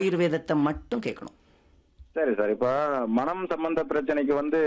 ஆயுர்வேதத்தை மட்டும் கேட்கணும் சரி சார் இப்ப மனம் சம்பந்த பிரச்சனைக்கு வந்து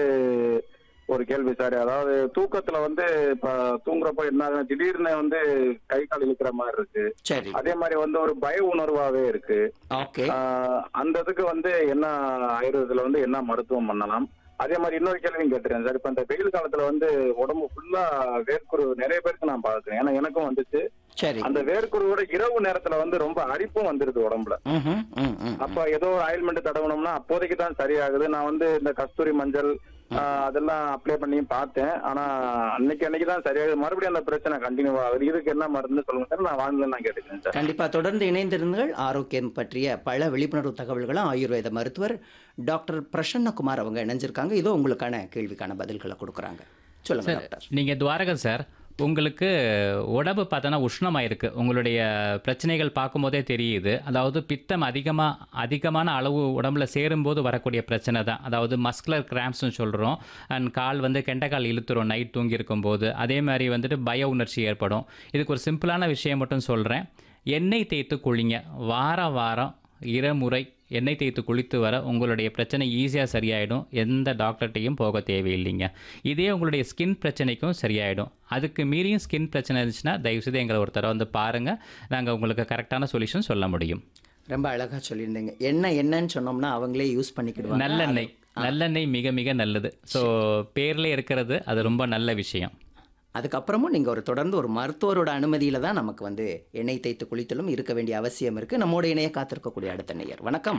ஒரு கேள்வி சார் அதாவது தூக்கத்துல வந்து இப்ப தூங்குறப்ப என்ன ஆகுதுன்னா, திடீர்னு வந்து கை கால் இழுக்கிற மாதிரி இருக்கு சரி அதே மாதிரி வந்து ஒரு பய உணர்வாவே இருக்கு ஓகே ஆஹ் அந்த இதுக்கு வந்து என்ன ஆயுர்வேதத்துல வந்து என்ன மருத்துவம் பண்ணலாம் அதே மாதிரி இன்னொரு கேள்வியும் கேட்டுறேன் சார் இப்ப இந்த வெயில் காலத்துல வந்து உடம்பு ஃபுல்லா வேர்க்குரு நிறைய பேருக்கு நான் பாக்குறேன் ஏன்னா எனக்கும் வந்துச்சு சரி அந்த வேர்க்குருவோட இரவு நேரத்துல வந்து ரொம்ப அரிப்பும் வந்துருது உடம்புல ம்ஹும், ம், ம். அப்ப ஏதோ ஒரு ஆயில்மெண்ட் தடவணும்னா அப்போதைக்கு தான் சரியாகுது நான் வந்து இந்த கஸ்தூரி மஞ்சள் ஆஹ், அதெல்லாம் அப்ளை பண்ணி பார்த்தேன் ஆனா அன்னைக்கு அன்னைக்கு தான் சரியாகுது மறுபடியும் அந்த பிரச்சனை கண்டினியூ ஆகுது இதுக்கு என்ன மருந்து சொல்லுங்க சார் நான் வாங்கல நான் கேட்டுக்கிறேன் சார் கண்டிப்பா தொடர்ந்து இணைந்திருங்கள் ஆரோக்கியம் பற்றிய பல விழிப்புணர்வு தகவல்களும் ஆயுர்வேத மருத்துவர் டாக்டர் பிரசன்னகுமார் அவங்க இணைஞ்சிருக்காங்க இதோ உங்களுக்கான கேள்விக்கான பதில்களை கொடுக்குறாங்க சொல்லுங்க டாக்டர் நீங்கள் துவாரகன் சார் உங்களுக்கு உடம்பு பார்த்தோன்னா உஷ்ணமாக இருக்குது உங்களுடைய பிரச்சனைகள் பார்க்கும்போதே தெரியுது அதாவது பித்தம் அதிகமாக அதிகமான அளவு உடம்புல சேரும்போது வரக்கூடிய பிரச்சனை தான் அதாவது மஸ்குலர் கிராம்ப்ஸ்னு சொல்கிறோம் அண்ட் கால் வந்து கெண்டைக்கால் இழுத்துரும் நைட் தூங்கி இருக்கும்போது அதே மாதிரி வந்துட்டு பய உணர்ச்சி ஏற்படும் இதுக்கு ஒரு சிம்பிளான விஷயம் மட்டும் சொல்கிறேன் எண்ணெய் தேய்த்து குளிங்க வாரம் வாரம் இருமுறை எண்ணெய் தேய்த்து குளித்து வர உங்களுடைய பிரச்சனை ஈஸியாக சரியாயிடும் எந்த டாக்டர்கிட்டையும் போக தேவையில்லைங்க இதே உங்களுடைய ஸ்கின் பிரச்சனைக்கும் சரியாயிடும் அதுக்கு மீறியும் ஸ்கின் பிரச்சனை இருந்துச்சுன்னா தயவுசெய்து எங்களை ஒரு தடவை வந்து பாருங்கள் நாங்கள் உங்களுக்கு கரெக்டான சொல்யூஷன் சொல்ல முடியும் ரொம்ப அழகா சொல்லியிருந்தீங்க என்ன என்னன்னு சொன்னோம்னா அவங்களே யூஸ் பண்ணிக்கிடுவாங்க நல்லெண்ணெய் நல்லெண்ணெய் மிக மிக நல்லது ஸோ பேர்ல இருக்கிறது அது ரொம்ப நல்ல விஷயம் அதுக்கப்புறமும் நீங்கள் ஒரு தொடர்ந்து ஒரு மருத்துவரோட அனுமதியில தான் நமக்கு வந்து எண்ணெய் தேய்த்து குளித்தலும் இருக்க வேண்டிய அவசியம் இருக்கு நம்மோட இணைய காத்திருக்கக்கூடிய அடுத்த நேயர் வணக்கம்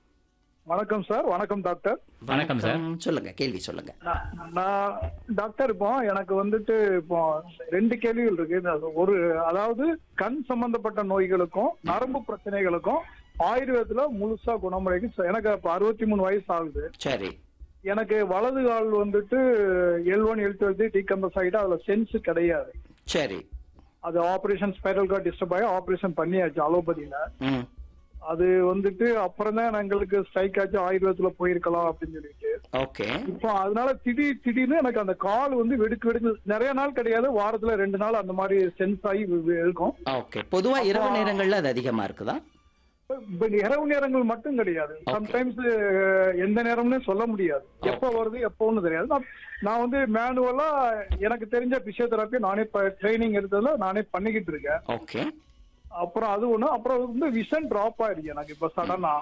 வணக்கம் சார் வணக்கம் டாக்டர் வணக்கம் சார் சொல்லுங்க கேள்வி சொல்லுங்க நான் நான் டாக்டர் இப்போ எனக்கு வந்துட்டு இப்போ ரெண்டு கேள்விகள் இருக்கு அது ஒரு அதாவது கண் சம்பந்தப்பட்ட நோய்களுக்கும் நரம்பு பிரச்சனைகளுக்கும் ஆயுர்வேதத்துல முழுசா குணமுறைக்கு எனக்கு இப்ப அறுபத்தி மூணு வயசு ஆகுது சரி எனக்கு வலது கால் வந்துட்டு எல் ஒன் எல் டுவெல் டீகம்பஸ் ஆகிட்டு அதுல சென்ஸ் கிடையாது சரி அது ஆபரேஷன் ஸ்பைரல் கார்டு டிஸ்டர்ப் ஆகி ஆபரேஷன் பண்ணியாச்சு அலோபதியில ம் அது வந்துட்டு அப்புறம் தான் எங்களுக்கு ஸ்ட்ரைக் ஆச்சு ஆயுர்வேதத்துல போயிருக்கலாம் அப்படின்னு சொல்லிட்டு ஓகே இப்போ அதனால திடீர் திடீர்னு எனக்கு அந்த கால் வந்து வெடுக்கு வெடுக்கு நிறைய நாள் கிடையாது வாரத்துல ரெண்டு நாள் அந்த மாதிரி சென்ஸ் ஆகி வி- வி- இருக்கும் ஓகே பொதுவா இரவு நேரங்கள்ல அது அதிகமா இருக்குதா பட் இரவு நேரங்கள் மட்டும் கிடையாது சம்டைம்ஸ் எந்த நேரம்னு சொல்ல முடியாது எப்ப வருது எப்போன்னு தெரியாது நான் நான் வந்து மேனுவலா எனக்கு தெரிஞ்ச பிசியோதெரப்பி நானே ட்ரைனிங் எடுத்ததுல நானே பண்ணிக்கிட்டு இருக்கேன் ஓகே அப்புறம் அது ஒண்ணு அப்புறம் வந்து விஷன் டிராப் ஆயிடுச்சு எனக்கு இப்ப சடனா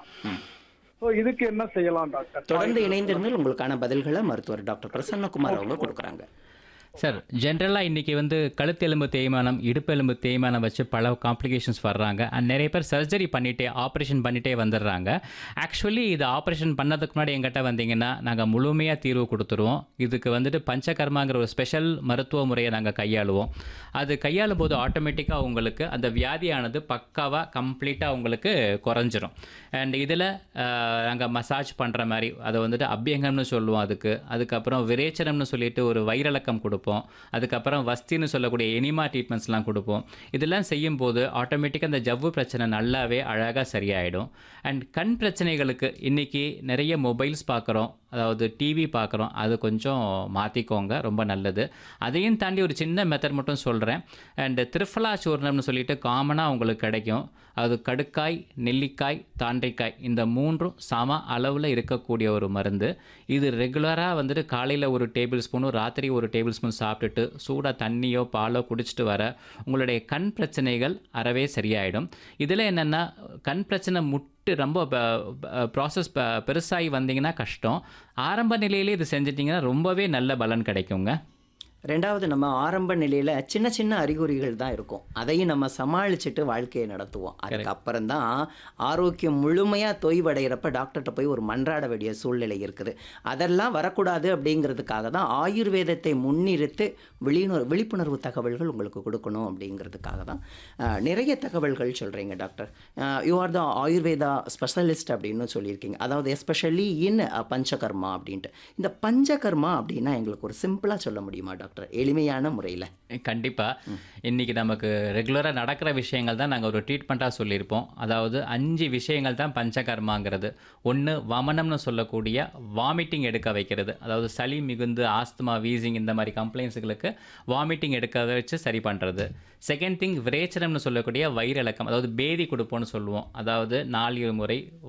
ஸோ இதுக்கு என்ன செய்யலாம் டாக்டர் தொடர்ந்து இணைந்திருந்தால் உங்களுக்கான பதில்களை மருத்துவர் டாக்டர் பிரசன்னகுமார் அவங்க கொடுக்குறாங்க சார் ஜென்ரலாக இன்றைக்கி வந்து கழுத்தெலும்பு தேய்மானம் இடுப்பெலும்பு தேய்மானம் வச்சு பல காம்ப்ளிகேஷன்ஸ் வர்றாங்க அண்ட் நிறைய பேர் சர்ஜரி பண்ணிட்டே ஆப்ரேஷன் பண்ணிட்டே வந்துடுறாங்க ஆக்சுவலி இது ஆப்ரேஷன் பண்ணதுக்கு முன்னாடி எங்கிட்ட வந்தீங்கன்னா நாங்கள் முழுமையாக தீர்வு கொடுத்துருவோம் இதுக்கு வந்துட்டு பஞ்சகர்மாங்கிற ஒரு ஸ்பெஷல் மருத்துவ முறையை நாங்கள் கையாளுவோம் அது கையாளும் போது ஆட்டோமேட்டிக்காக உங்களுக்கு அந்த வியாதியானது பக்காவாக கம்ப்ளீட்டாக உங்களுக்கு குறைஞ்சிரும் அண்ட் இதில் நாங்கள் மசாஜ் பண்ணுற மாதிரி அதை வந்துட்டு அபியங்கம்னு சொல்லுவோம் அதுக்கு அதுக்கப்புறம் விரேச்சனம்னு சொல்லிட்டு ஒரு வயிறிளக்கம் கொடுப்போம் அதுக்கப்புறம் வஸ்தின்னு சொல்லக்கூடிய எனிமா ட்ரீட்மெண்ட்ஸ்லாம் கொடுப்போம் இதெல்லாம் செய்யும்போது ஆட்டோமேட்டிக்காக அந்த ஜவ்வு பிரச்சனை நல்லாவே அழகாக சரியாயிடும் அண்ட் கண் பிரச்சனைகளுக்கு இன்றைக்கி நிறைய மொபைல்ஸ் பார்க்குறோம் அதாவது டிவி பார்க்குறோம் அது கொஞ்சம் மாற்றிக்கோங்க ரொம்ப நல்லது அதையும் தாண்டி ஒரு சின்ன மெத்தட் மட்டும் சொல்கிறேன் அண்டு திரிஃபலா சூர்ணம்னு சொல்லிட்டு காமனாக உங்களுக்கு கிடைக்கும் அது கடுக்காய் நெல்லிக்காய் தாண்டிக்காய் இந்த மூன்றும் சம அளவில் இருக்கக்கூடிய ஒரு மருந்து இது ரெகுலராக வந்துட்டு காலையில் ஒரு டேபிள் ஸ்பூனும் ராத்திரி ஒரு டேபிள் ஸ்பூன் சாப்பிட்டுட்டு சூடாக தண்ணியோ பாலோ குடிச்சிட்டு வர உங்களுடைய கண் பிரச்சனைகள் அறவே சரியாயிடும் இதில் என்னென்னா கண் பிரச்சனை முட்டு ரொம்ப ப்ராசஸ் பெருசாகி வந்தீங்கன்னா கஷ்டம் ஆரம்ப நிலையிலே இது செஞ்சிட்டிங்கன்னா ரொம்பவே நல்ல பலன் கிடைக்குங்க ரெண்டாவது நம்ம ஆரம்ப நிலையில சின்ன சின்ன அறிகுறிகள் தான் இருக்கும் அதையும் நம்ம சமாளிச்சுட்டு வாழ்க்கையை நடத்துவோம் அதுக்கப்புறம் தான் ஆரோக்கியம் முழுமையா தொய்வடைகிறப்ப டாக்டர்கிட்ட போய் ஒரு மன்றாட வேண்டிய சூழ்நிலை இருக்குது அதெல்லாம் வரக்கூடாது அப்படிங்கிறதுக்காக தான் ஆயுர்வேதத்தை முன்னிறுத்து விழிப்புணர்வு விழிப்புணர்வு தகவல்கள் உங்களுக்கு கொடுக்கணும் அப்படிங்கிறதுக்காக தான் அஹ், நிறைய தகவல்கள் சொல்றீங்க doctor you are the Ayurveda specialist அப்படின்னு சொல்லியிருக்கீங்க அதாவது எஸ்பெஷலி இன் பஞ்சகர்மா அப்படின்ட்டு இந்த பஞ்சகர்மா அப்படின்னா எங்களுக்கு ஒரு சிம்பிளாக சொல்ல முடியுமா டாக்டர் டாக்டர் எளிமையான முறையில் கண்டிப்பாக இன்னைக்கு நமக்கு ரெகுலராக நடக்கிற விஷயங்கள் தான் நாங்கள் ஒரு ட்ரீட்மெண்ட்டாக சொல்லியிருப்போம் அதாவது அஞ்சு விஷயங்கள் தான் பஞ்சகர்மாங்கிறது ஒன்று வமனம்னு சொல்லக்கூடிய வாமிட்டிங் எடுக்க வைக்கிறது அதாவது சளி மிகுந்து ஆஸ்துமா வீசிங் இந்த மாதிரி கம்ப்ளைண்ட்ஸுகளுக்கு வாமிட்டிங் எடுக்க வச்சு சரி பண்ணுறது செகண்ட் திங் விரேச்சனம்னு சொல்லக்கூடிய வயிறிளக்கம் அதாவது பேதி கொடுப்போம்னு சொல்லுவோம் அதாவது நாலு முறை